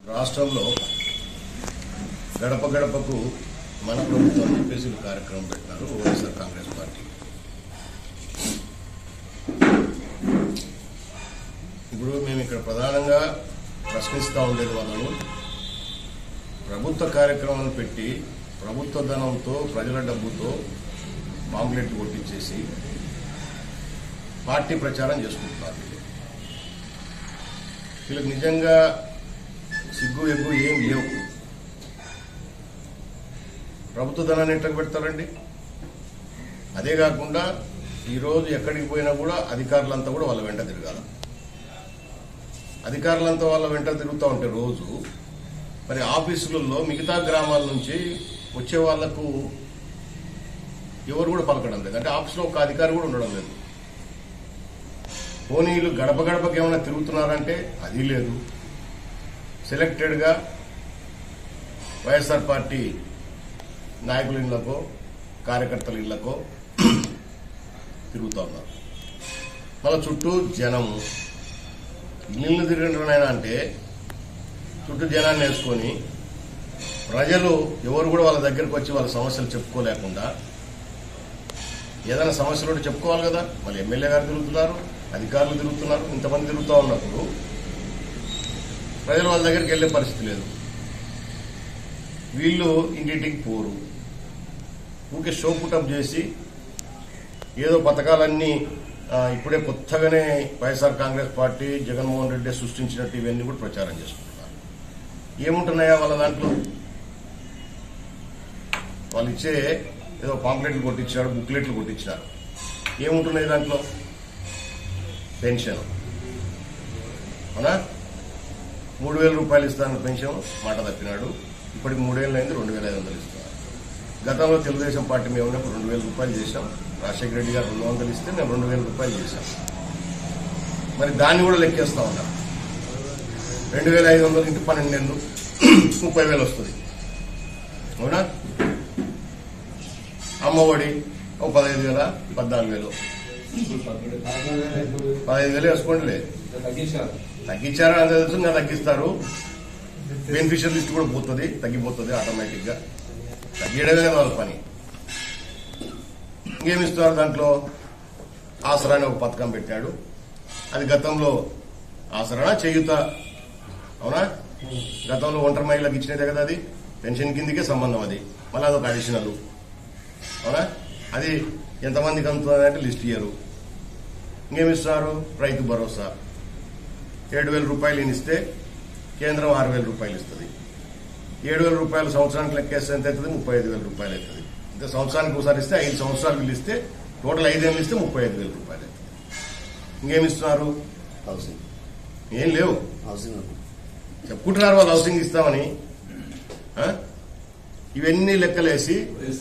రాష్ట్రంలో గడప గడపకు మన ప్రభుత్వం అని చెప్పేసి ఒక కార్యక్రమం పెట్టినారు వైఎస్ఆర్ కాంగ్రెస్ పార్టీ ఇప్పుడు మేము ఇక్కడ ప్రధానంగా ప్రశ్నిస్తూ ఉండేది వాళ్ళను ప్రభుత్వ కార్యక్రమం పెట్టి ప్రభుత్వ ధనంతో ప్రజల డబ్బుతో పాంప్లెట్లు కొట్టించేసి పార్టీ ప్రచారం చేసుకుంటున్నారు వీళ్ళు. వీళ్ళకి నిజంగా సిగ్గు ఎగ్గు ఏం లేవు ప్రభుత్వ ధనాన్ని ఎట్లా పెడతారండి అదే కాకుండా ఈరోజు ఎక్కడికి పోయినా కూడా అధికారులంతా కూడా వాళ్ళ వెంట తిరగాల అధికారులంతా వాళ్ళ వెంట తిరుగుతూ ఉంటే రోజు మరి ఆఫీసులలో మిగతా గ్రామాల నుంచి వచ్చే వాళ్లకు ఎవరు కూడా పలకడం లేదు అంటే ఆఫీసులో ఒక అధికారి కూడా ఉండడం లేదు పోనీలు గడప గడపకి ఏమైనా తిరుగుతున్నారంటే అది లేదు సెలెక్టెడ్గా వైఎస్ఆర్ పార్టీ నాయకుల ఇళ్లకో కార్యకర్తల ఇళ్లకో తిరుగుతూ ఉన్నారు మళ్ళీ చుట్టూ జనము ఇల్లు తిరిగినైనా అంటే చుట్టూ జనాన్ని వేసుకొని ప్రజలు ఎవరు కూడా వాళ్ళ దగ్గరకు వచ్చి వాళ్ళ సమస్యలు చెప్పుకోలేకుండా ఏదైనా సమస్యలు ఉంటే చెప్పుకోవాలి కదా మళ్ళీ ఎమ్మెల్యే గారు తిరుగుతున్నారు అధికారులు తిరుగుతున్నారు ఇంతమంది తిరుగుతూ ఉన్నప్పుడు ప్రజలు వాళ్ళ దగ్గరికి వెళ్ళే పరిస్థితి లేదు వీళ్ళు ఇంటింటికి పోరు ఊకే షో పుటప్ చేసి ఏదో పథకాలన్నీ ఆ, ఇప్పుడే కొత్తగానే వైఎస్ఆర్ కాంగ్రెస్ పార్టీ జగన్మోహన్ రెడ్డి సృష్టించినట్టు ఇవన్నీ కూడా ప్రచారం చేసుకుంటున్నారు ఏముంటున్నాయా వాళ్ళ దాంట్లో వాళ్ళు ఇచ్చే ఏదో పాంప్లెట్లు కొట్టించారు బుక్లెట్లు కొట్టించారు ఏముంటున్నాయి దాంట్లో పెన్షన్ అవునా మూడు వేల రూపాయలు ఇస్తాను పెన్షన్ మాట తప్పినాడు ఇప్పటికి మూడేళ్ళు అయింది రెండు వేల ఐదు వందలు ఇస్తున్నారు గతంలో తెలుగుదేశం పార్టీ మేము ఉన్నప్పుడు రెండు వేల రూపాయలు చేశాం రాజశేఖర రెడ్డి గారు రెండు వందలు ఇస్తే మేము రెండు వేల రూపాయలు చేశాం మరి దాన్ని కూడా లెక్కేస్తా ఉన్నాం రెండు వేల ఐదు వందలు ఇంటి పన్నెండు నెలలు ముప్పై వేలు వస్తుంది అవునా అమ్మఒడి ఒక పదహైదు వేల పద్నాలుగు వేలు పదహైదు వేలు వేసుకోండిలే తగ్గించారని అంత తెలుసు ఇంకా తగ్గిస్తారు బెనిఫిషియల్ లిస్ట్ కూడా పోతుంది తగ్గిపోతుంది ఆటోమేటిక్ గా తగ్గియడమే వాళ్ళ పని ఇంకేమిస్తారు దాంట్లో ఆసరా అనే ఒక పథకం పెట్టాడు అది గతంలో ఆసరా చేయుత అవునా గతంలో ఒంటరి మహిళలకు ఇచ్చినదే కదా అది పెన్షన్ కిందకే సంబంధం అది మళ్ళీ అదొక అడిషనల్ అవునా అది ఎంతమందికి అందుతుంది అంటే లిస్ట్ ఇయ్యరు ఇంకేమిస్తున్నారు రైతు భరోసా ఏడు వేల రూపాయలు ఈయన ఇస్తే కేంద్రం ఆరు వేల రూపాయలు ఇస్తుంది ఏడు వేల రూపాయలు సంవత్సరానికి లెక్కేస్తే ఎంత అవుతుంది ముప్పై ఐదు వేల రూపాయలు అవుతుంది ఇంకా సంవత్సరానికి ఒకసారి ఇస్తే ఐదు సంవత్సరాలు వీళ్ళు ఇస్తే టోటల్ ఐదేళ్ళు ఇస్తే ముప్పై ఐదు వేల రూపాయలు అవుతుంది ఇంకేమి ఇస్తున్నారు హౌసింగ్ ఏం లేవు హౌసింగ్ చెప్పుకుంటున్నారు వాళ్ళు హౌసింగ్ ఇస్తామని ఆ? ఇవన్నీ లెక్కలేసి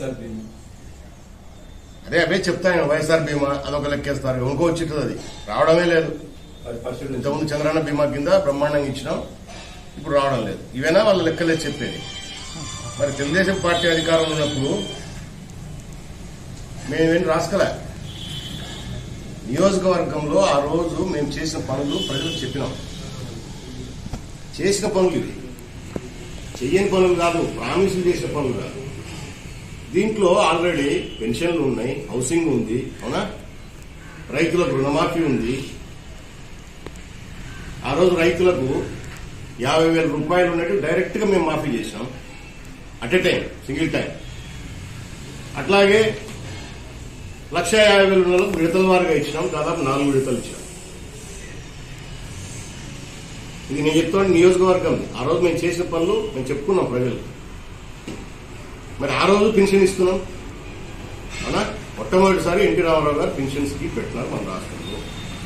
అదే అవే చెప్తాను వైఎస్ఆర్ బీమా అదొక లెక్కేస్తారు ఇంకో వచ్చింటుంది అది రావడమే లేదు ఇంతకుముందు చంద్రన్న బీమా కింద బ్రహ్మాండంగా ఇచ్చినాం ఇప్పుడు రావడం లేదు ఇవేనా వాళ్ళ లెక్కలే చెప్పేది మరి తెలుగుదేశం పార్టీ అధికారంలో ఉన్నప్పుడు మేమేం రాసుకోలే నియోజకవర్గంలో ఆ రోజు మేము చేసిన పనులు ప్రజలకు చెప్పినాం చేసిన పనులు ఇవి చెయ్యని పనులు కాదు ప్రామిసులు చేసిన పనులు కాదు దీంట్లో ఆల్రెడీ పెన్షన్లు ఉన్నాయి హౌసింగ్ ఉంది అవునా రైతులకు రుణమాఫీ ఉంది ఆ రోజు రైతులకు యాభై వేల రూపాయలు ఉన్నట్టు డైరెక్ట్ గా మేము మాఫీ చేసినాం at a time single time అట్లాగే లక్ష యాభై వేల నెలలకు విడతల వారుగా ఇచ్చినాం దాదాపు నాలుగు విడతలు ఇచ్చినాం ఇది నేను చెప్తాను నియోజకవర్గం ఆ రోజు మేము చేసిన పనులు మేము చెప్పుకున్నాం ప్రజలు మరి ఆ రోజు పెన్షన్ ఇస్తున్నాం అవునా మొట్టమొదటిసారి ఎన్టీ రామారావు గారు పెన్షన్స్ కి పెట్టినారు మన రాష్ట్రంలో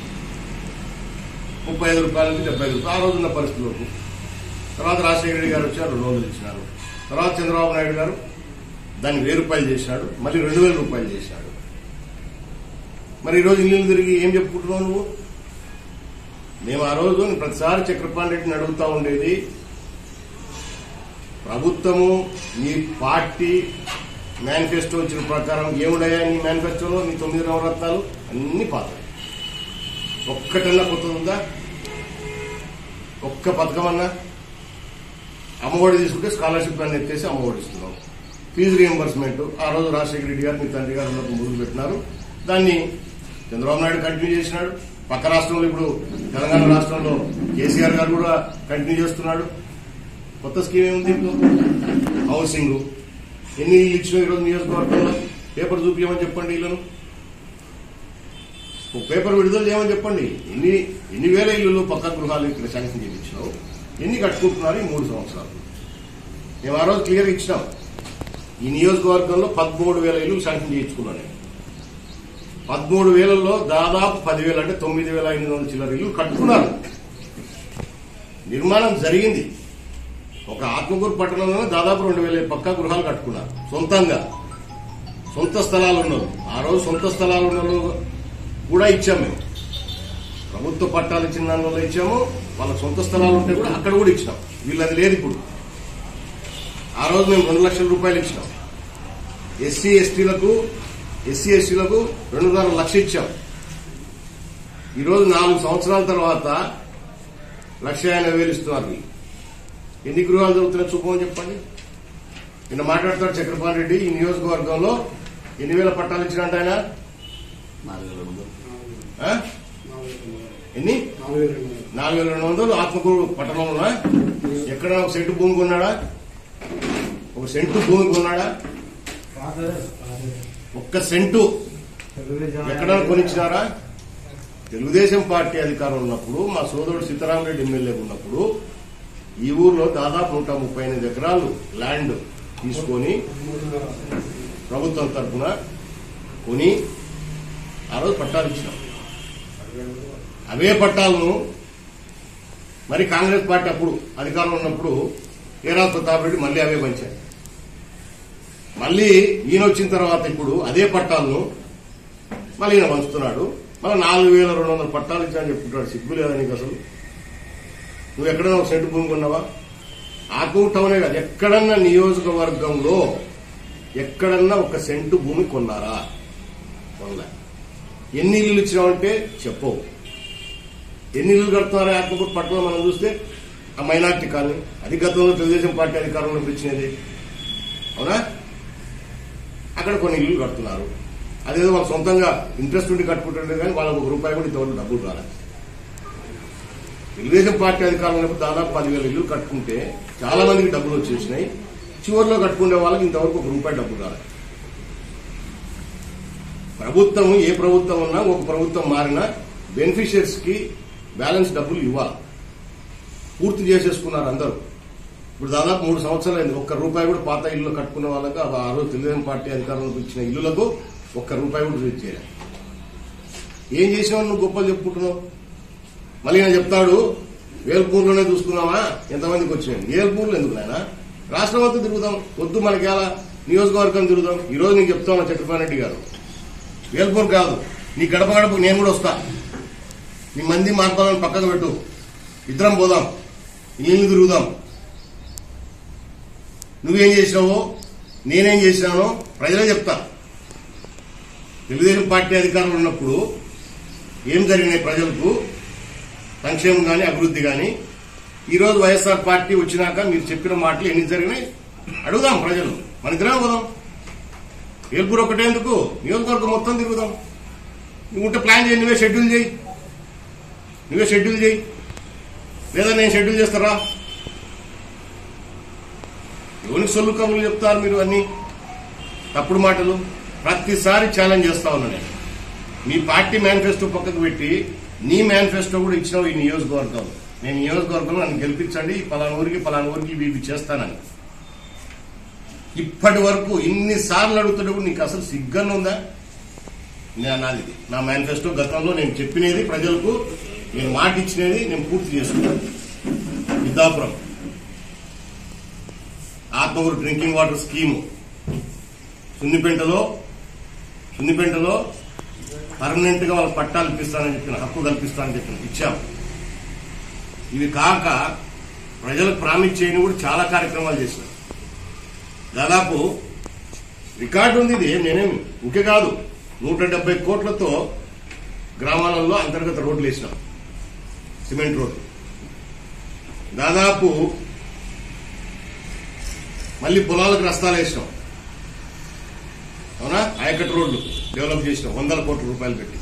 ముప్పై ఐదు రూపాయల నుంచి డెబ్బై ఐదు రూపాయలు ఆ రోజున్న పరిస్థితులకు తర్వాత రాజశేఖర రెడ్డి గారు వచ్చారు రెండు వందలు ఇచ్చినారు తర్వాత చంద్రబాబు నాయుడు గారు దాన్ని వెయ్యి రూపాయలు చేసినాడు మళ్ళీ రెండు వేల రూపాయలు చేసినాడు మరి ఈరోజు ఇల్లు తిరిగి ఏం చెప్పుకుంటున్నావు నువ్వు మేము ఆ రోజు ప్రతిసారి చక్రపాణి రెడ్డిని అడుగుతా ఉండేది ప్రభుత్వము మీ పార్టీ మేనిఫెస్టో వచ్చిన ప్రకారం ఏమున్నాయా నీ మేనిఫెస్టోలో నీ తొమ్మిది నవరత్నాలు అన్ని పాత ఒక్కటన్నా కొత్తది ఉందా ఒక్క పథకం అన్నా అమ్మఒడి తీసుకుంటే స్కాలర్షిప్ అన్ని ఎత్తేసి అమ్మఒడి ఇస్తున్నాం ఫీజు రియంబర్స్మెంట్ ఆ రోజు రాజశేఖర రెడ్డి గారు మీ తండ్రి గారు ఉన్నప్పుడు మొదలు పెట్టినారు దాన్ని చంద్రబాబు నాయుడు కంటిన్యూ చేసినాడు పక్క రాష్ట్రంలో ఇప్పుడు తెలంగాణ రాష్ట్రంలో కేసీఆర్ గారు కూడా కంటిన్యూ చేస్తున్నాడు కొత్త స్కీమ్ ఏముంది ఇప్పుడు హౌసింగ్ ఎన్ని ఇల్లు ఇచ్చినా ఈరోజు నియోజకవర్గంలో పేపర్ చూపించమని చెప్పండి ఇళ్లను ఒక పేపర్ విడుదల చేయమని చెప్పండి ఎన్ని ఎన్ని వేల ఇల్లులు పక్క గృహాలు ఇక్కడ శాంక్షన్ చేయించినావు ఎన్ని కట్టుకుంటున్నారు ఈ మూడు సంవత్సరాలు మేము ఆ రోజు క్లియర్ ఇచ్చినాం ఈ నియోజకవర్గంలో పదమూడు వేల ఇల్లు శాంక్షన్ చేయించుకున్నాను నేను పదమూడు వేలలో దాదాపు పదివేలు అంటే తొమ్మిది వేల ఎనిమిది వందల చిల్లర ఇల్లు కట్టుకున్నారు నిర్మాణం జరిగింది ఒక ఆత్మకూరు పట్టణంలో దాదాపు రెండు వేల పక్కా గృహాలు కట్టుకున్నారు సొంతంగా సొంత స్థలాలు ఉన్నవి ఆ రోజు సొంత స్థలాలు ఉన్న వాళ్ళు కూడా ఇచ్చాం మేము ప్రభుత్వ పట్టాలు ఇచ్చిన దానివల్ల ఇచ్చాము వాళ్ళ సొంత స్థలాలు ఉంటే కూడా అక్కడ కూడా ఇచ్చినాం వీళ్ళది లేదు ఇప్పుడు ఆ రోజు మేము రెండు లక్షల రూపాయలు ఇచ్చినాం ఎస్సీ ఎస్టీలకు ఎస్సీ ఎస్టీలకు రెండున్నర లక్ష ఇచ్చాం ఈరోజు నాలుగు సంవత్సరాల తర్వాత లక్ష ఎనభై వేలు ఇస్తున్నారు వీళ్ళు. ఎన్ని గృహాలు జరుగుతున్నాయి చూపమని చెప్పండి నిన్న మాట్లాడతాడు చక్రపాణి రెడ్డి ఈ నియోజకవర్గంలో ఎన్ని వేల పట్టాలు ఇచ్చినట్టు ఆయన ఆ? ఎన్ని నాలుగు వేల రెండు వందలు ఆత్మకూరు పట్టణంలో ఎక్కడ ఒక సెంటు భూమి కొన్నాడా ఒక సెంటు భూమి కొన్నాడా ఒక్క సెంటు ఎక్కడ కొనిచ్చినారా తెలుగుదేశం పార్టీ అధికారం ఉన్నప్పుడు మా సోదరుడు సీతారామరెడ్డి ఎమ్మెల్యే ఉన్నప్పుడు ఈ ఊర్లో దాదాపు నూట ముప్పై ఎనిమిది ఎకరాలు ల్యాండ్ తీసుకొని ప్రభుత్వం తరఫున కొని ఆ రోజు పట్టాలు ఇచ్చినాం అవే పట్టాలను మరి కాంగ్రెస్ పార్టీ అప్పుడు అధికారంలో ఉన్నప్పుడు ఏరా ప్రతాప్ రెడ్డి మళ్ళీ అవే పంచారు మళ్ళీ ఈయన వచ్చిన తర్వాత ఇప్పుడు అదే పట్టాలను మళ్ళీ ఈయన పంచుతున్నాడు మళ్ళీ నాలుగు వేల రెండు వందల పట్టాలు ఇచ్చానని చెప్పుకుంటాడు సిగ్గు లేదా నీకు అసలు నువ్వు ఎక్కడైనా ఒక సెంటు భూమి కొన్నావా ఆకూరు టౌనే కాదు ఎక్కడన్నా నియోజకవర్గంలో ఎక్కడన్నా ఒక సెంటు భూమి కొన్నారా కొనలే ఎన్ని ఇల్లులు ఇచ్చినావంటే చెప్పవు ఎన్ని ఇల్లు కడుతున్నారా ఆత్మకూరు పట్టణంలో మనం చూస్తే ఆ మైనార్టీ కాలనీ అది గతంలో తెలుగుదేశం పార్టీ అధికారంలో ఇచ్చినది అవునా అక్కడ కొన్ని ఇల్లు కడుతున్నారు అదేదో వాళ్ళు సొంతంగా ఇంట్రెస్ట్ ఉండి కట్టుకుంటుండే కానీ వాళ్ళకు ఒక రూపాయి కూడా ఇంతవరకు డబ్బులు రాలేదు తెలుగుదేశం పార్టీ అధికారంలో ఉన్నప్పుడు దాదాపు పదివేల ఇల్లు కట్టుకుంటే చాలా మందికి డబ్బులు వచ్చేసినాయి చివరిలో కట్టుకునే వాళ్ళకి ఇంతవరకు ఒక రూపాయి డబ్బులు రాలేదు ప్రభుత్వం ఏ ప్రభుత్వం ఉన్నా ఒక ప్రభుత్వం మారినా బెనిఫిషియర్స్ కి బ్యాలెన్స్ డబ్బులు ఇవ్వాలి పూర్తి చేసేసుకున్నారు అందరూ ఇప్పుడు దాదాపు మూడు సంవత్సరాలు అయింది ఒక్క రూపాయి కూడా పాత ఇల్లు కట్టుకున్న వాళ్ళకి ఆ ఆ రోజు తెలుగుదేశం పార్టీ అధికారంలోకి ఇచ్చిన ఇల్లులకు ఒక్క రూపాయి కూడా రిలీజ్ చేయలేదు ఏం చేసినావు నువ్వు గొప్పలు చెప్పుకుంటున్నావు మళ్ళీ నేను చెప్తాడు వేల్పూర్లోనే చూసుకున్నామా ఎంతమందికి వచ్చినాయి వేల్పూర్లో ఎందుకు నాయన రాష్ట్రం అంతా తిరుగుదాం వద్దు మనకి ఎలా నియోజకవర్గం తిరుగుదాం ఈ రోజు నీకు చెప్తా ఉన్నా చక్రపాణి రెడ్డి గారు వేల్పూర్ కాదు నీ గడప గడపకు నేను కూడా వస్తా నీ మంది మార్పాలను పక్కకు పెట్టు ఇద్దరం పోదాం ఇల్లు తిరుగుదాం నువ్వేం చేసినావో నేనేం చేసినానో ప్రజలే చెప్తా తెలుగుదేశం పార్టీ అధికారంలో ఉన్నప్పుడు ఏం జరిగినాయి ప్రజలకు సంక్షేమం కానీ అభివృద్ధి కానీ ఈరోజు వైఎస్ఆర్ పార్టీ వచ్చినాక మీరు చెప్పిన మాటలు ఎన్ని జరిగినాయి అడుగుదాం ప్రజలు మన ఇద్దరం పోదాం ఏల్పూర్ ఒకటే ఎందుకు నియోజకవర్గం మొత్తం తిరుగుదాం నువ్వు ఉంటే ప్లాన్ చేయి నువ్వే షెడ్యూల్ చేయి నువ్వే షెడ్యూల్ చేయి లేదా నేను షెడ్యూల్ చేస్తారా ఎవరికి సొల్లు కబుర్లు చెప్తారు మీరు అన్ని తప్పుడు మాటలు ప్రతిసారి ఛాలెంజ్ చేస్తా ఉన్నా నేను మీ పార్టీ మేనిఫెస్టో పక్కకు పెట్టి నీ మేనిఫెస్టో కూడా ఇచ్చినావు ఈ నియోజకవర్గం నేను ఈ నియోజకవర్గంలో నన్ను గెలిపించండి ఈ పలానా ఊరికి పలానా ఊరికి ఇవి ఇవి చేస్తానని ఇప్పటి వరకు ఇన్నిసార్లు అడుగుతున్నప్పుడు నీకు అసలు సిగ్గన్న ఉందా నేను అన్నది ఇది. నా మేనిఫెస్టో గతంలో నేను చెప్పినది ప్రజలకు నేను మాట ఇచ్చినది నేను పూర్తి చేసుకున్నాను Vidyapuram Atmuru drinking water scheme సున్నిపెంటలో సున్నిపెంటలో పర్మనెంట్ గా వాళ్ళ పట్టాలు ఇప్పిస్తానని చెప్పిన హక్కు కల్పిస్తానని చెప్పిన ఇచ్చాం ఇవి కాక ప్రజలకు ప్రామిస్ చేయని కూడా చాలా కార్యక్రమాలు చేసినాం దాదాపు రికార్డు ఉంది ఇది నేనేమి ఊకే కాదు నూట డెబ్బై కోట్లతో గ్రామాలలో అంతర్గత రోడ్లు వేసినాం సిమెంట్ రోడ్లు దాదాపు మళ్ళీ పొలాలకు రస్తాలు వేసినాం అవునా ఆయకట్టు రోడ్లు డెవలప్ చేసినాం వందల కోట్ల రూపాయలు పెట్టి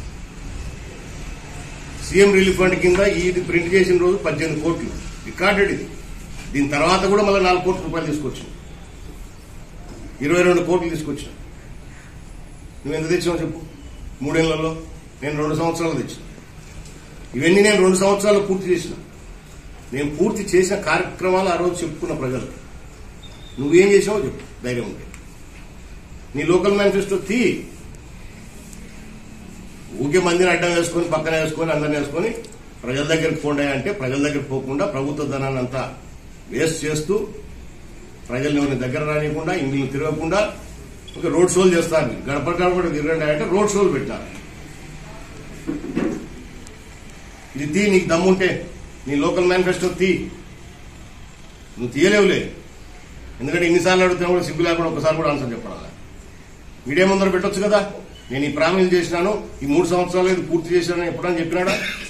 సీఎం రిలీఫ్ ఫండ్ కింద ఇది ప్రింట్ చేసిన రోజు పద్దెనిమిది కోట్లు రికార్డెడ్ ఇది దీని తర్వాత కూడా మళ్ళీ నాలుగు కోట్ల రూపాయలు తీసుకొచ్చాం ఇరవై రెండు కోట్లు తీసుకొచ్చాం నువ్వు ఎంత తెచ్చావు చెప్పు మూడేళ్లలో నేను రెండు సంవత్సరాలు తెచ్చిన ఇవన్నీ నేను రెండు సంవత్సరాలు పూర్తి చేసిన నేను పూర్తి చేసిన కార్యక్రమాలు ఆ రోజు చెప్పుకున్న ప్రజలు నువ్వేం చేసావో చెప్పు ధైర్యం ఉంటే నీ లోకల్ మేనిఫెస్టో తీ ఊకే మందిని అడ్డం వేసుకొని పక్కన వేసుకొని అందరిని వేసుకొని ప్రజల దగ్గరికి పోండి అంటే ప్రజల దగ్గరికి పోకుండా ప్రభుత్వ ధనాన్ని అంతా వేస్ట్ చేస్తూ ప్రజల్ని ఎవరిని దగ్గర రానియకుండా ఇంగ్లీలు తిరగకుండా ఇంకా రోడ్ షోలు చేస్తారు గడప గడపడ తిరగండి అంటే రోడ్ షోలు పెట్టారు ఇది తీ నీకు దమ్ముంటే నీ లోకల్ మేనిఫెస్టో తీ నువ్వు తీయలేవులే ఎందుకంటే ఇన్నిసార్లు అడుగుతున్నా కూడా సిగ్గు లేకుండా ఒకసారి కూడా ఆన్సర్ చెప్పాలి మీడియా ముందర పెట్టొచ్చు కదా నేను ఈ ప్రామిల్ చేసినాను ఈ మూడు సంవత్సరాలు ఇది పూర్తి చేశానని ఎప్పుడని చెప్పినాడా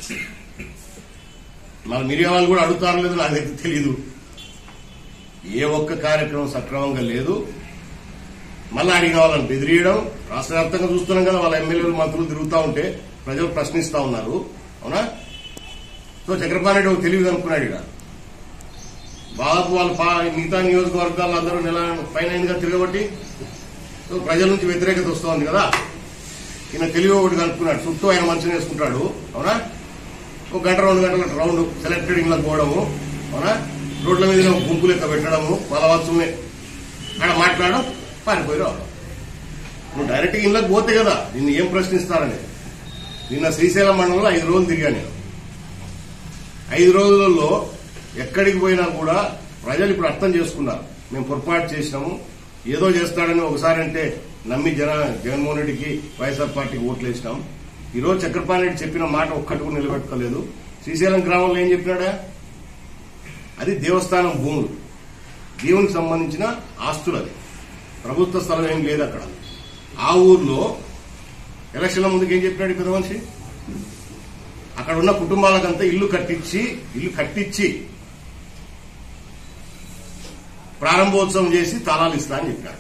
మన మీడియా వాళ్ళు కూడా అడుగుతారో లేదో నాకు అయితే తెలియదు ఏ ఒక్క కార్యక్రమం సక్రమంగా లేదు మళ్ళీ అడిగిన వాళ్ళని బెదిరియడం రాష్ట్ర వ్యాప్తంగా చూస్తున్నాం కదా వాళ్ళ ఎమ్మెల్యేలు మంత్రులు తిరుగుతూ ఉంటే ప్రజలు ప్రశ్నిస్తా ఉన్నారు అవునా సో చక్రపాణి రెడ్డి ఒక తెలివి అనుకున్నాడు ఇక బాబు వాళ్ళ పా- మిగతా నియోజకవర్గాలు అందరూ నెల పైన తిరగబట్టి సో ప్రజల నుంచి వ్యతిరేకత వస్తోంది కదా ఈయన తెలివి ఒకటి కనుక్కున్నాడు చుట్టూ ఆయన మంచిగా వేసుకుంటాడు అవునా ఒక గంట రెండు గంటల రౌండ్ సెలెక్టెడ్ ఇళ్ళకి పోవడము అవునా రోడ్ల మీద ఒక గుంపు లెక్క పెట్టడము వాళ్ళ వస్తువునే ఆడ మాట్లాడడం పారిపోయి రావడం నువ్వు డైరెక్ట్ ఇళ్ళకి పోతే కదా నిన్ను ఏం ప్రశ్నిస్తారని నిన్న శ్రీశైలం మండలంలో ఐదు రోజులు తిరిగా నేను ఐదు రోజులలో ఎక్కడికి పోయినా కూడా ప్రజలు ఇప్పుడు అర్థం చేసుకున్నారు మేము పొరపాటు చేసినాము ఏదో చేస్తాడని ఒకసారి అంటే నమ్మి జన జగన్మోహన్ రెడ్డికి వైఎస్ఆర్ పార్టీకి ఓట్లు వేసినాం ఈ రోజు చక్రపాణి రెడ్డి చెప్పిన మాట ఒక్కటి కూడా నిలబెట్టుకోలేదు శ్రీశైలం గ్రామంలో ఏం చెప్పినాడా అది దేవస్థానం భూములు దేవునికి సంబంధించిన ఆస్తులు అది ప్రభుత్వ స్థలం ఏం లేదు అక్కడ ఆ ఊర్లో ఎలక్షన్ల ముందుకు ఏం చెప్పినాడు ఈ పెద్ద మనిషి అక్కడ ఉన్న కుటుంబాలకంతా ఇల్లు కట్టించి ఇల్లు కట్టించి ప్రారంభోత్సవం చేసి తాళాలు ఇస్తా అని చెప్పాడు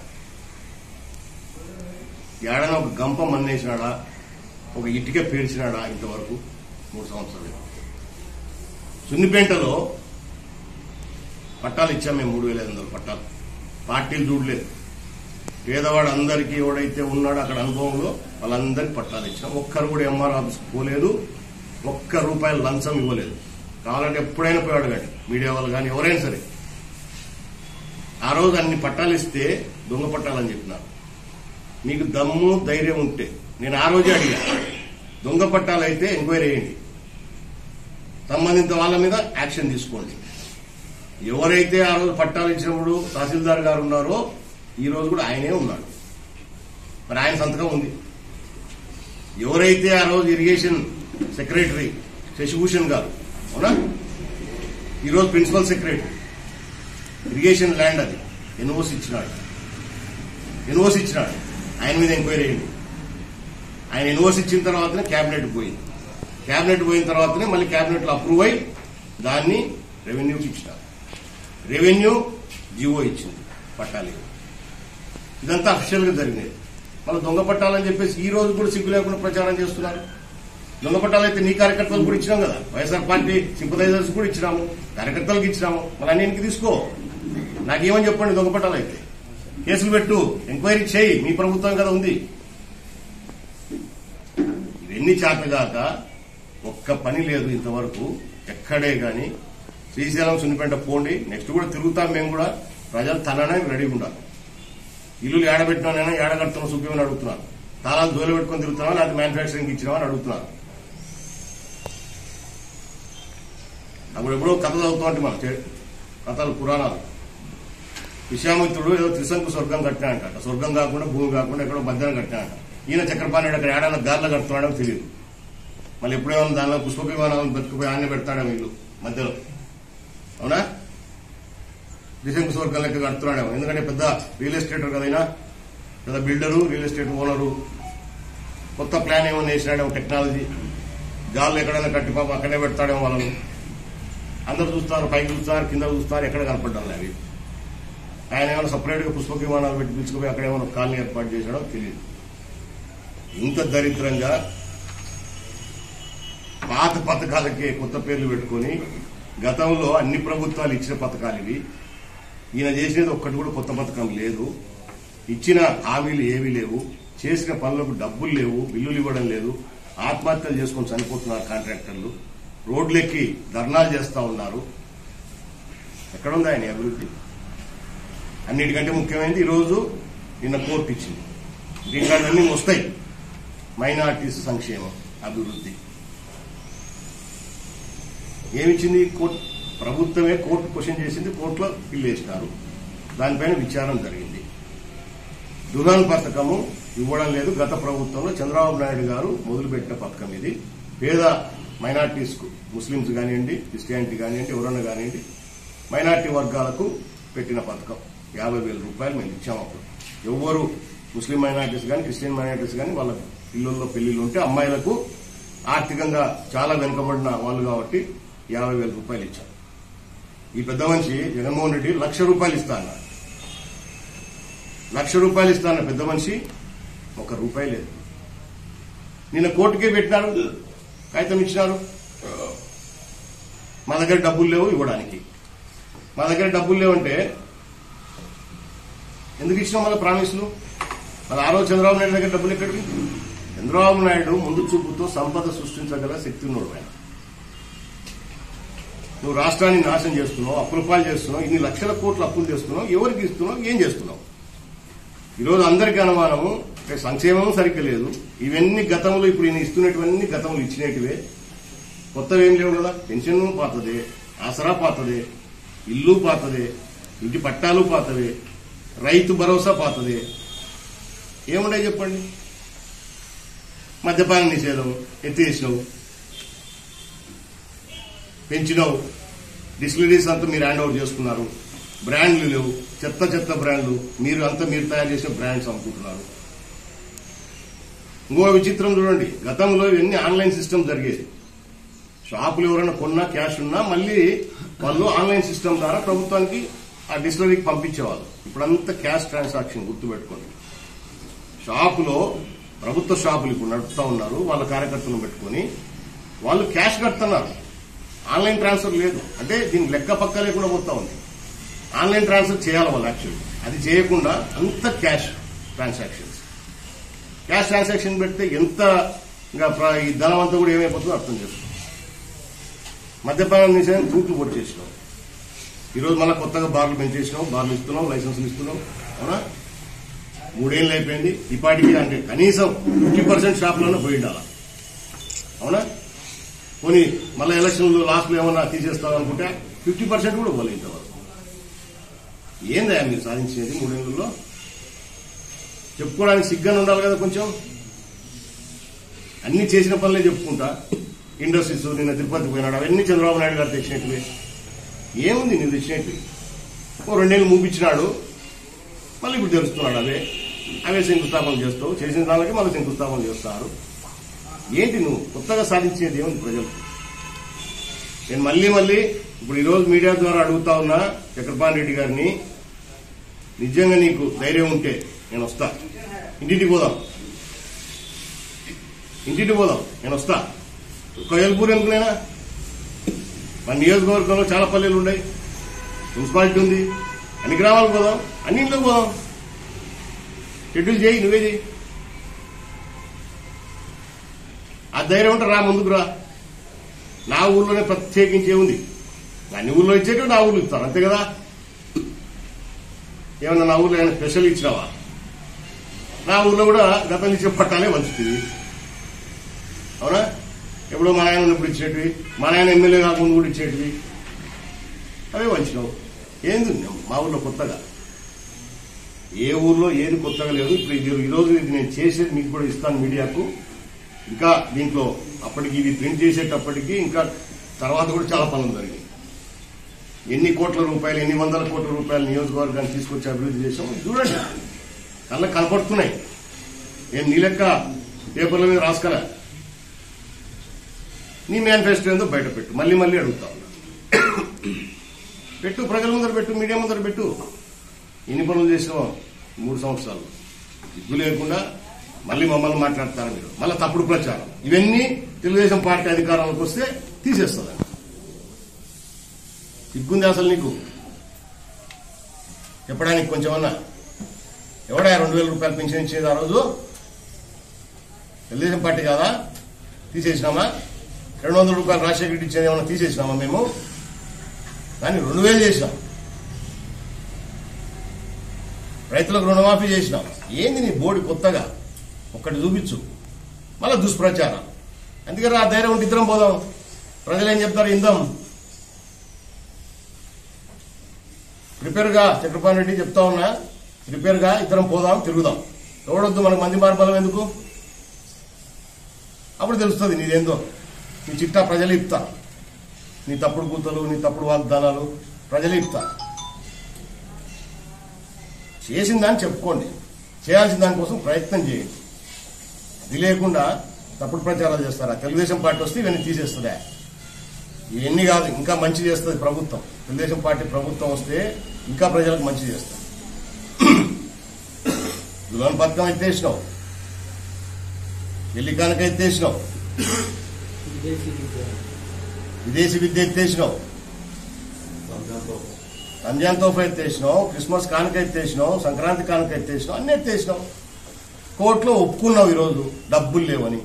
ఏడైనా ఒక గంప మన్నేసినాడా ఒక ఇటుక పేర్చినాడా ఇంతవరకు మూడు సంవత్సరాలు సున్నిపేంటలో పట్టాలు ఇచ్చాం మేము మూడు వేల ఐదు వందల పట్టాలు పార్టీలు చూడలేదు పేదవాడు అందరికీ ఎవడైతే ఉన్నాడో అక్కడ అనుభవంలో వాళ్ళందరికీ పట్టాలు ఇచ్చాం ఒక్కరు కూడా ఎంఆర్ ఆఫీస్కి పోలేదు ఒక్క రూపాయలు లంచం ఇవ్వలేదు కావాలంటే ఎప్పుడైనా పోయి అడగండి మీడియా వాళ్ళు కానీ ఎవరైనా సరే ఆ రోజు అన్ని పట్టాలు ఇస్తే దొంగ పట్టాలని చెప్పినారు మీకు దమ్ము ధైర్యం ఉంటే నేను ఆ రోజే అడిగా దొంగ పట్టాలు అయితే ఎంక్వైరీ చేయండి సంబంధిత వాళ్ళ మీద యాక్షన్ తీసుకోండి ఎవరైతే ఆ రోజు పట్టాలు ఇచ్చినప్పుడు తహసీల్దార్ గారు ఉన్నారో ఈ రోజు కూడా ఆయనే ఉన్నాడు మరి ఆయన సంతకం ఉంది ఎవరైతే ఆ రోజు ఇరిగేషన్ సెక్రటరీ శశిభూషణ్ గారు అవునా ఈరోజు ప్రిన్సిపల్ సెక్రటరీ ఇరిగేషన్ ల్యాండ్ అది ఎన్ఓసి ఇచ్చినాడు ఎన్ఓసి ఇచ్చినాడు ఆయన మీద ఎంక్వైరీ అయ్యింది ఆయన ఎన్ఓసి ఇచ్చిన తర్వాతనే క్యాబినెట్ పోయింది క్యాబినెట్ పోయిన తర్వాతనే మళ్ళీ క్యాబినెట్ లో అప్రూవ్ అయి దాన్ని రెవెన్యూకి ఇచ్చినారు రెవెన్యూ జీవో ఇచ్చింది పట్టాలి ఇదంతా అఫిషియల్ గా జరిగినది మళ్ళీ దొంగ పట్టాలని చెప్పేసి ఈ రోజు కూడా సిగ్గు లేకుండా ప్రచారం చేస్తున్నారు దొంగ పట్టాలు అయితే నీ కార్యకర్తలు కూడా ఇచ్చినాం కదా వైఎస్ఆర్ పార్టీ సింపదైజర్స్ కూడా ఇచ్చినాము కార్యకర్తలకు ఇచ్చినాము మళ్ళీ అన్నింటికి తీసుకో నాకేమని చెప్పండి దొంగ పట్టాలు అయితే కేసులు పెట్టు ఎంక్వైరీ చేయి మీ ప్రభుత్వం కదా ఉంది ఇవన్నీ చేతగాక ఒక్క పని లేదు ఇంతవరకు ఎక్కడే గాని శ్రీశైలం సున్నిపేట పోండి నెక్స్ట్ కూడా తిరుగుతాం మేము కూడా ప్రజలు తననే రెడీగా ఉండాలి ఇల్లులు ఏడబెట్టినానైనా ఏడగడుతున్నా సుఖ్యమని అడుగుతున్నారు తాళాలు దోలు పెట్టుకొని తిరుగుతున్నావా లేకపోతే మ్యానుఫ్యాక్చరింగ్ ఇచ్చినావా అని అడుగుతున్నారు అప్పుడు ఎప్పుడో కథ చదువుతామంటే మన కథలు పురాణాలు విశ్వామిత్రుడు ఏదో త్రిశంకు స్వర్గం కట్టినాడంట స్వర్గం కాకుండా భూమి కాకుండా ఎక్కడో మధ్యాహ్నం కట్టినాడంట ఈయన చక్రపాణి అక్కడ ఏడాది గాల్లో కడుతున్నాడో తెలియదు మళ్ళీ ఎప్పుడేమో దానిలో పుష్ప విమానాలను బతుకుపోయి ఆయన పెడతాడేమో ఇల్లు మధ్యలో అవునా త్రిశంకు స్వర్గం లెక్క కడుతున్నాడేమో ఎందుకంటే పెద్ద రియల్ ఎస్టేటర్ కదైనా పెద్ద బిల్డరు రియల్ ఎస్టేట్ ఓనరు కొత్త ప్లాన్ ఏమో వేసినాడేమో టెక్నాలజీ గాల్లో ఎక్కడైనా కట్టి పాపం అక్కడే పెడతాడేమో వాళ్ళని అందరు చూస్తారు పైకి చూస్తారు కింద చూస్తారు ఎక్కడ కనపడ్డాను అవి ఆయన ఏమైనా సపరేట్ గా పుష్పక విమానాలు పెట్టి పిలుచుకుపోయి అక్కడ ఏమైనా కాలనీ ఏర్పాటు చేశాడో తెలియదు ఇంత దరిద్రంగా పాత పథకాలకే కొత్త పేర్లు పెట్టుకొని గతంలో అన్ని ప్రభుత్వాలు ఇచ్చిన పథకాలు ఇవి ఈయన చేసేది ఒక్కటి కూడా కొత్త పథకం లేదు ఇచ్చిన హామీలు ఏమీ లేవు చేసిన పనులకు డబ్బులు లేవు బిల్లులు ఇవ్వడం లేదు ఆత్మహత్యలు చేసుకొని చనిపోతున్నారు కాంట్రాక్టర్లు రోడ్లెక్కి ధర్నాలు చేస్తా ఉన్నారు ఎక్కడుంది ఆయన అభివృద్ధి అన్నిటికంటే ముఖ్యమైనది ఈరోజు నిన్న కోర్టు ఇచ్చింది దీంట్లన్నీ వస్తాయి మైనార్టీస్ సంక్షేమం అభివృద్ధి ఏమిచ్చింది కోర్టు ప్రభుత్వమే కోర్టు క్వశ్చన్ చేసింది కోర్టులో బిల్లు వేసినారు దానిపైన విచారణ జరిగింది దురాన్ పథకము ఇవ్వడం లేదు గత ప్రభుత్వంలో చంద్రబాబు నాయుడు గారు మొదలుపెట్టిన పథకం ఇది పేద మైనార్టీస్ కు ముస్లింస్ కానివ్వండి క్రిస్టియానిటీ కానివ్వండి ఎవరన్నా కానివ్వండి మైనార్టీ వర్గాలకు పెట్టిన పథకం యాభై వేల రూపాయలు మేము ఇచ్చాము అప్పుడు ఎవరు ముస్లిం మైనార్టీస్ కానీ క్రిస్టియన్ మైనార్టీస్ కానీ వాళ్ళ పిల్లల్లో పెళ్లిళ్ళు ఉంటే అమ్మాయిలకు ఆర్థికంగా చాలా వెనుకబడిన వాళ్ళు కాబట్టి యాభై వేల రూపాయలు ఇచ్చాం ఈ పెద్ద మనిషి జగన్మోహన్ రెడ్డి లక్ష రూపాయలు ఇస్తా అన్నాడు లక్ష రూపాయలు ఇస్తా అన్న పెద్ద మనిషి ఒక రూపాయి లేదు నిన్న కోర్టుకే పెట్టినారు కాగితం ఇచ్చినారు మా దగ్గర డబ్బులు లేవు ఇవ్వడానికి మా దగ్గర డబ్బులు లేవంటే ఎందుకు ఇచ్చినాం మళ్ళీ ప్రామిస్లు మరి ఆ రోజు చంద్రబాబు నాయుడు దగ్గర డబ్బులు ఎక్కడికి చంద్రబాబు నాయుడు ముందు చూపుతో సంపద సృష్టించగల శక్తి ఉన్నాడు ఆయన నువ్వు రాష్ట్రాన్ని నాశనం చేస్తున్నావు అప్పుల పాలు చేస్తున్నావు ఇన్ని లక్షల కోట్ల అప్పులు చేస్తున్నావు ఎవరికి ఇస్తున్నావు ఏం చేస్తున్నావు ఈరోజు అందరికీ అనుమానము అంటే సంక్షేమం సరిగ్గా లేదు ఇవన్నీ గతంలో ఇప్పుడు ఈయన ఇస్తున్నటువన్నీ గతంలో ఇచ్చినటివే కొత్తవి ఏం లేవు కదా పెన్షన్ పాతదే ఆసరా పాతదే ఇల్లు పాతదే ఇంటి పట్టాలు పాతవే రైతు భరోసా పాతదే ఏముండే చెప్పండి మద్యపాన నిషేధం ఎత్తేసినావు పెంచినావు డిస్టిలరీస్ అంతా మీరు హ్యాండ్ ఓవర్ చేసుకున్నారు బ్రాండ్లు లేవు చెత్త చెత్త బ్రాండ్లు మీరు అంతా మీరు తయారు చేసిన బ్రాండ్స్ అమ్ముకుంటున్నారు ఇంకో విచిత్రం చూడండి గతంలో ఇవన్నీ ఆన్లైన్ సిస్టమ్ జరిగేది షాపులు ఎవరైనా కొన్నా క్యాష్ ఉన్నా మళ్ళీ వాళ్ళు ఆన్లైన్ సిస్టమ్ ద్వారా ప్రభుత్వానికి ఆ డిస్టిలరీకి పంపించేవాళ్ళు ఇప్పుడంతా క్యాష్ ట్రాన్సాక్షన్ గుర్తుపెట్టుకోండి షాపులో ప్రభుత్వ షాపులు ఇప్పుడు నడుపుతా ఉన్నారు వాళ్ళ కార్యకర్తలను పెట్టుకొని వాళ్ళు క్యాష్ కడుతున్నారు ఆన్లైన్ ట్రాన్స్ఫర్ లేదు అంటే దీనికి లెక్క పక్క లేకుండా పోతా ఉంది ఆన్లైన్ ట్రాన్స్ఫర్ చేయాలి వాళ్ళు యాక్చువల్లీ అది చేయకుండా అంత క్యాష్ ట్రాన్సాక్షన్స్ క్యాష్ ట్రాన్సాక్షన్ పెడితే ఎంత ఇంకా ప్ర- ఈ ధనం అంతా కూడా ఏమైపోతుందో అర్థం చేసుకో మద్యపానం నిషేధం తూట్లు పొడి చేసినాం ఈరోజు మళ్ళీ కొత్తగా బార్లు పెంచేసినాం బార్లు ఇస్తున్నాం లైసెన్సులు ఇస్తున్నాం అవునా మూడేళ్ళు అయిపోయింది ఇప్పటికీ అంటే కనీసం ఫిఫ్టీ పర్సెంట్ షాపులోనే పోయి ఉండాలి అవునా పోనీ మళ్ళీ ఎలక్షన్లు లాస్ట్ లో ఏమన్నా తీసేస్తాం అనుకుంటే ఫిఫ్టీ పర్సెంట్ కూడా పోలే ఇంతవరకు ఏందా మీరు సాధించేది మూడేళ్లలో చెప్పుకోవడానికి సిగ్గానే ఉండాలి కదా కొంచెం అన్ని చేసిన పనులే చెప్పుకుంటా ఇండస్ట్రీస్ నిన్న తిరుపతి పోయినాడు అవన్నీ చంద్రబాబు నాయుడు గారు తెచ్చినట్టువే ఏముంది నువ్వు తెచ్చినట్టు ఓ రెండేళ్ళు మూపించినాడు మళ్ళీ ఇప్పుడు తెలుస్తున్నాడు అవే అవే శంకుస్థాపన చేస్తావు చేసిన దానికి మళ్ళీ శంకుస్థాపన చేస్తారు ఏంటి నువ్వు కొత్తగా సాధించేది ఏముంది ప్రజలు నేను మళ్ళీ మళ్ళీ ఇప్పుడు ఈరోజు మీడియా ద్వారా అడుగుతా ఉన్నా చక్రపాణి రెడ్డి గారిని నిజంగా నీకు ధైర్యం ఉంటే నేను వస్తా ఇంటింటికి పోదాం ఇంటింటికి పోదాం నేను వస్తా ఒక ఎల్పూర్ ఎందుకునేనా మన నియోజకవర్గంలో చాలా పల్లెలు ఉన్నాయి మున్సిపాలిటీ ఉంది అన్ని గ్రామాలకు పోదాం అన్ని ఇంట్లోకి పోదాం షెడ్యూల్ చేయి నువ్వే చేయి ఆ ధైర్యం ఉంటే రా ముందుకు రా నా ఊర్లోనే ప్రత్యేకించి ఉంది అన్ని ఊర్లో ఇచ్చేట్టు నా ఊర్లో ఇస్తారు అంతే కదా ఏమన్నా నా ఊర్లో ఏమైనా స్పెషల్ ఇచ్చినావా నా ఊర్లో కూడా గతంలో ఇచ్చే పట్టాలే మంచుతుంది అవునా ఎప్పుడో మా నాయన ఉన్నప్పుడు ఇచ్చేటివి మా నాయన ఎమ్మెల్యే కాకుండా కూడా ఇచ్చేటివి అవే వంచినావు ఏంది మా ఊర్లో కొత్తగా ఏ ఊర్లో ఏది కొత్తగా లేదు ఇప్పుడు ఇది ఈరోజు ఇది నేను చేసేది మీకు కూడా ఇస్తాను మీడియాకు ఇంకా దీంట్లో అప్పటికి ఇది ప్రింట్ చేసేటప్పటికి ఇంకా తర్వాత కూడా చాలా పనులు జరిగాయి ఎన్ని కోట్ల రూపాయలు ఎన్ని వందల కోట్ల రూపాయలు నియోజకవర్గాన్ని తీసుకొచ్చి అభివృద్ధి చేసాం చూడండి కళ్ళ కనపడుతున్నాయి ఏం నీ లెక్క పేపర్ల మీద రాసుకరా నీ మేనిఫెస్టో ఏందో బయట పెట్టు మళ్ళీ మళ్ళీ అడుగుతా ఉన్నా పెట్టు ప్రజల ముందర పెట్టు మీడియా ముందర పెట్టు ఎన్ని పనులు చేసినాం మూడు సంవత్సరాలు సిగ్గు లేకుండా మళ్ళీ మమ్మల్ని మాట్లాడతారు మీరు మళ్ళీ తప్పుడు ప్రచారం ఇవన్నీ తెలుగుదేశం పార్టీ అధికారంలోకి వస్తే తీసేస్తుందండి సిగ్గుంది అసలు నీకు చెప్పడానికి కొంచెమన్నా ఎవడా రెండు వేల రూపాయలు పెన్షన్ ఇచ్చేది ఆ రోజు తెలుగుదేశం పార్టీ కాదా తీసేసినామా రెండు వందల రూపాయలు రాజశేఖర రెడ్డి ఇచ్చేది ఏమన్నా తీసేసినామా మేము దాన్ని రెండు వేలు చేసినాం రైతులకు రుణమాఫీ చేసినాం ఏంది నీ బోర్డు కొత్తగా ఒక్కటి చూపించు మళ్ళా దుష్ప్రచారం అందుకని ఆ ధైర్యం ఉంటే ఇద్దరం పోదాం ప్రజలు ఏం చెప్తారు ఇందాం ప్రిపేర్గా చక్రపాణి రెడ్డి చెప్తా ఉన్నా ప్రిపేర్గా ఇద్దరం పోదాం తిరుగుదాం ఎవడొద్దు మనకు మంది మార్బలం ఎందుకు అప్పుడు తెలుస్తుంది నీదేందో నీ చిట్టా ప్రజలు ఇస్తారు నీ తప్పుడు కూతలు నీ తప్పుడు వాగ్దానాలు ప్రజలు ఇస్తారు చేసిన దాన్ని చెప్పుకోండి చేయాల్సిన దానికోసం ప్రయత్నం చేయండి అది లేకుండా తప్పుడు ప్రచారాలు చేస్తారా తెలుగుదేశం పార్టీ వస్తే ఇవన్నీ తీసేస్తుందా ఇవన్నీ కాదు ఇంకా మంచి చేస్తుంది ప్రభుత్వం తెలుగుదేశం పార్టీ ప్రభుత్వం వస్తే ఇంకా ప్రజలకు మంచి చేస్తుంది దులోన్ పథకం ఎత్తేసినావు పెళ్లి కానుక ఎత్తేసినావు విదేశీ విద్య విదేశీ విద్య ఎత్తేసినావు రంజాన్ తోఫా ఎత్తేసినావు క్రిస్మస్ కానుక ఎత్తేసినావు సంక్రాంతి కానుక ఎత్తేసినావు అన్ని ఎత్తేసినావు కోర్టులో ఒప్పుకున్నావు ఈరోజు డబ్బులు లేవని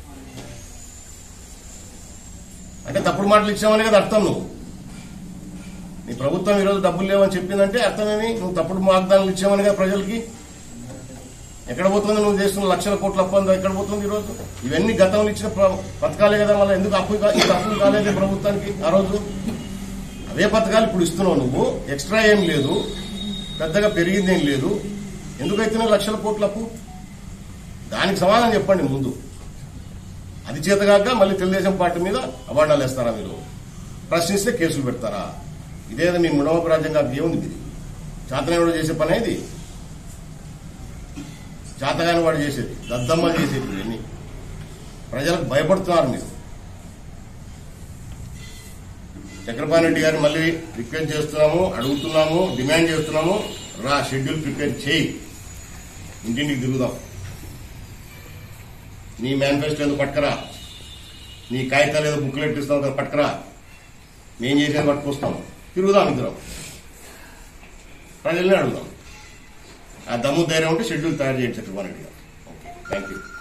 అంటే తప్పుడు మాటలు ఇచ్చావని కదా అర్థం నువ్వు నీ ప్రభుత్వం ఈరోజు డబ్బులు లేవని చెప్పిందంటే అర్థమేమి నువ్వు తప్పుడు వాగ్దానాలు ఇచ్చావని కదా ప్రజలకి ఎక్కడ పోతుంది నువ్వు చేస్తున్న లక్షల కోట్ల అప్పు అంతా ఎక్కడ పోతుంది ఈరోజు ఇవన్నీ గతంలో ఇచ్చిన ప్ర- పథకాలే కదా మళ్ళీ ఎందుకు అప్పు కా- ఇంత అప్పులు కాలేదు ప్రభుత్వానికి ఆ రోజు అవే పథకాలు ఇప్పుడు ఇస్తున్నావు నువ్వు ఎక్స్ట్రా ఏం లేదు పెద్దగా పెరిగింది ఏం లేదు ఎందుకైతే లక్షల కోట్ల అప్పు దానికి సమాధానం చెప్పండి ముందు అది చేతగాక మళ్ళీ తెలుగుదేశం పార్టీ మీద అవార్డాలు వేస్తారా మీరు ప్రశ్నిస్తే కేసులు పెడతారా ఇదేదో మీ ముడమపు రాజ్యం కాక ఏముంది ఇది చేతనవాడు చేసే పని ఇది చేతగాని వాడు చేసేది దద్దమ్మలు చేసేది ఇవన్నీ ప్రజలకు భయపడుతున్నారు మీరు చక్రపాణి రెడ్డి గారిని మళ్ళీ రిక్వెస్ట్ చేస్తున్నాము అడుగుతున్నాము డిమాండ్ చేస్తున్నాము రా షెడ్యూల్ ప్రిపేర్ చేయి ఇంటింటికి తిరుగుదాం నీ మేనిఫెస్టో ఏదో పట్టుకరా నీ కాగితాలు ఏదో బుక్లెట్ ఇస్తావు కదా పట్టుకరా నేను చేసేది పట్టుకొస్తాం తిరుగుదాం ఇద్దరం ప్రజల్ని అడుగుదాం ఆ దమ్ము ధైర్యం ఉంటే షెడ్యూల్ తయారు చేయండి చక్రపాణి రెడ్డి గారు థ్యాంక్ యూ